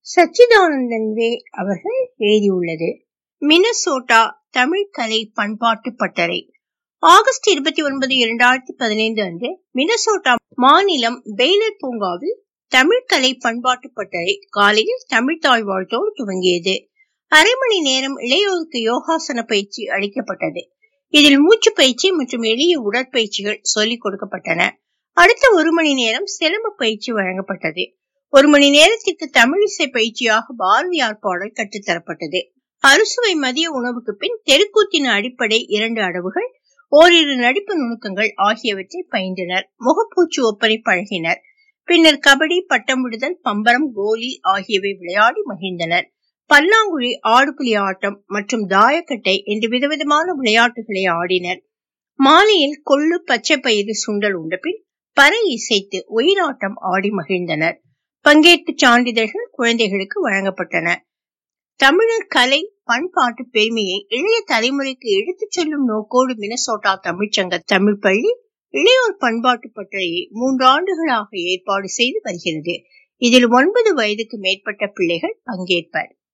சச்சிதானந்தன் வே அவர்கள் எழுதியுள்ளது மினசோட்டா தமிழ் கலை பண்பாட்டு பட்டறை ஆகஸ்ட் இருபத்தி ஒன்பது இரண்டாயிரத்தி பதினைந்து அன்று மினசோட்டா மாநிலம் பெய்லர் பூங்காவில் தமிழ் கலை பண்பாட்டு பட்டறை காலையில் தமிழ் தாய் வாழ்த்தோடு துவங்கியது அரை மணி நேரம் இளையோருக்கு யோகாசன பயிற்சி அளிக்கப்பட்டது இதில் மூச்சு பயிற்சி மற்றும் எளிய உடற்பயிற்சிகள் சொல்லிக் கொடுக்கப்பட்டன அடுத்த ஒரு மணி நேரம் சிலம்ப பயிற்சி வழங்கப்பட்டது ஒரு மணி நேரத்திற்கு தமிழிசை பயிற்சியாக பாரதியார் பாடல் கற்றுத்தரப்பட்டது அறுசுவை மதிய உணவுக்கு பின் தெருக்கூத்தின் அடிப்படை இரண்டு அடவுகள் ஓரிரு நடிப்பு நுணுக்கங்கள் ஆகியவற்றை பயின்றனர் முகப்பூச்சு ஒப்பனை பழகினர் பின்னர் கபடி பட்டம் விடுதல் பம்பரம் கோலி ஆகியவை விளையாடி மகிழ்ந்தனர் பல்லாங்குழி ஆடுபுலி ஆட்டம் மற்றும் தாயக்கட்டை என்று விதவிதமான விளையாட்டுகளை ஆடினர் மாலையில் கொள்ளு பச்சை பயிறு சுண்டல் உண்ட பின் பறை இசைத்து ஒயிலாட்டம் ஆடி மகிழ்ந்தனர் பங்கேற்பு சான்றிதழ்கள் குழந்தைகளுக்கு வழங்கப்பட்டன தமிழர் கலை பண்பாட்டு பெருமையை இளைய தலைமுறைக்கு எடுத்துச் செல்லும் நோக்கோடு மினசோட்டா தமிழ்ச்சங்க தமிழ் பள்ளி இளையோர் பண்பாட்டு பட்டறையை மூன்று ஆண்டுகளாக ஏற்பாடு செய்து வருகிறது இதில் ஒன்பது வயதுக்கு மேற்பட்ட பிள்ளைகள் பங்கேற்பர்